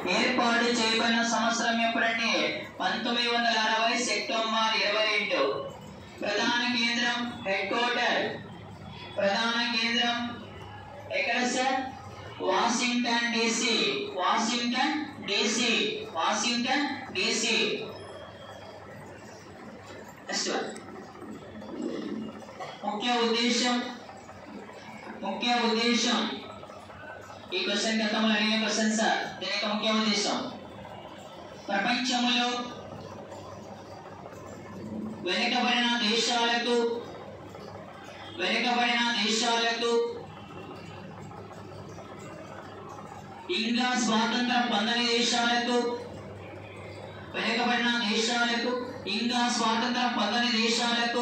ఏర్పాటు చేయబడిన సంవత్సరం ఎప్పుడంటే పంతొమ్మిది వందల అరవై సెప్టెంబర్ ఇరవై రెండు ప్రధాన కేంద్రం హెడ్ క్వార్టర్ ప్రధాన కేంద్రం ఎక్కడ sir Washington DC Washington DC Washington DC next one ముఖ్య ఉద్దేశం ముఖ్య ఉద్దేశం ఈ క్వశ్చన్ గతంలో అడిగిన క్వశ్చన్ సార్ దీని యొక్క ముఖ్య ఉద్దేశం ప్రపంచంలో వెనుకబడిన దేశాలకు వెనుకబడిన దేశాలకు ఇంకా స్వాతంత్రం పొందని దేశాలకు వెనుకబడిన దేశాలకు ఇంకా స్వాతంత్రం పొందని దేశాలకు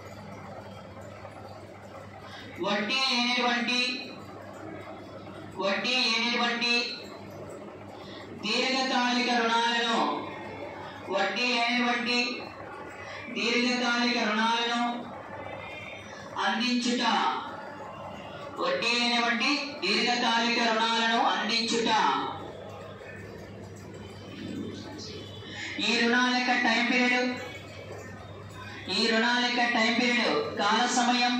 వడ్డీ లేనటువంటి వడ్డీ లేనటువంటి దీర్ఘకాలిక రుణాలను వడ్డీ లేనటువంటి దీర్ఘకాలిక రుణాలను అందించుట వడ్డీ లేనటువంటి దీర్ఘకాలిక రుణాలను అందించుట ఈ రుణాల యొక్క టైం పీరియడ్ ఈ రుణాల యొక్క టైం పీరియడ్ కాల సమయం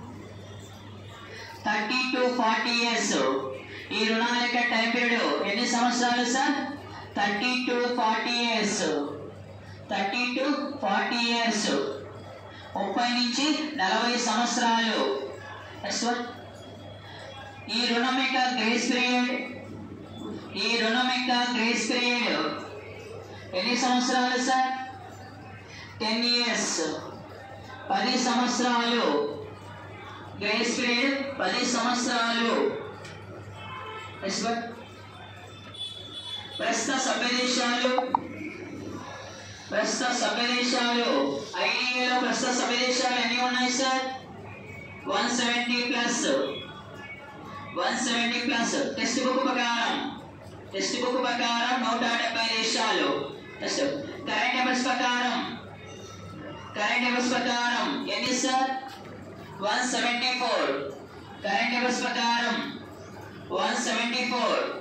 థర్టీ టు ఫార్టీ ఇయర్స్ ఈ రుణాల యొక్క టైం పీరియడ్ ఎన్ని సంవత్సరాలు sir thirty to forty years thirty to forty years ముప్పై నుంచి నలభై సంవత్సరాలు నెక్స్ట్ వన్ ఈ రుణం యొక్క గ్రేస్ పీరియడ్ ఈ రుణం యొక్క గ్రేస్ పీరియడ్ ఎన్ని సంవత్సరాలు సార్ టెన్ ఇయర్స్ పది సంవత్సరాలు గ్రేస్ పీరియడ్ పది సంవత్సరాలు నెక్స్ట్ వన్ ప్రస్తుత సభ్య దేశాలు ప్రస్తుత సభ్య దేశాలు ఐడియాలో ప్రస్తుత సభ్య దేశాలు ఎన్ని ఉన్నాయి sir one seventy plus one seventy plus text book ప్రకారం టెక్స్ట్ బుక్ ప్రకారం నూట డెబ్బై దేశాలు నెక్స్ట్ కరెంట్ అఫైర్స్ ప్రకారం కరెంట్ అఫైర్స్ ప్రకారం ఎన్ని sir one seventy four current affairs ప్రకారం వన్ సెవెంటీ ఫోర్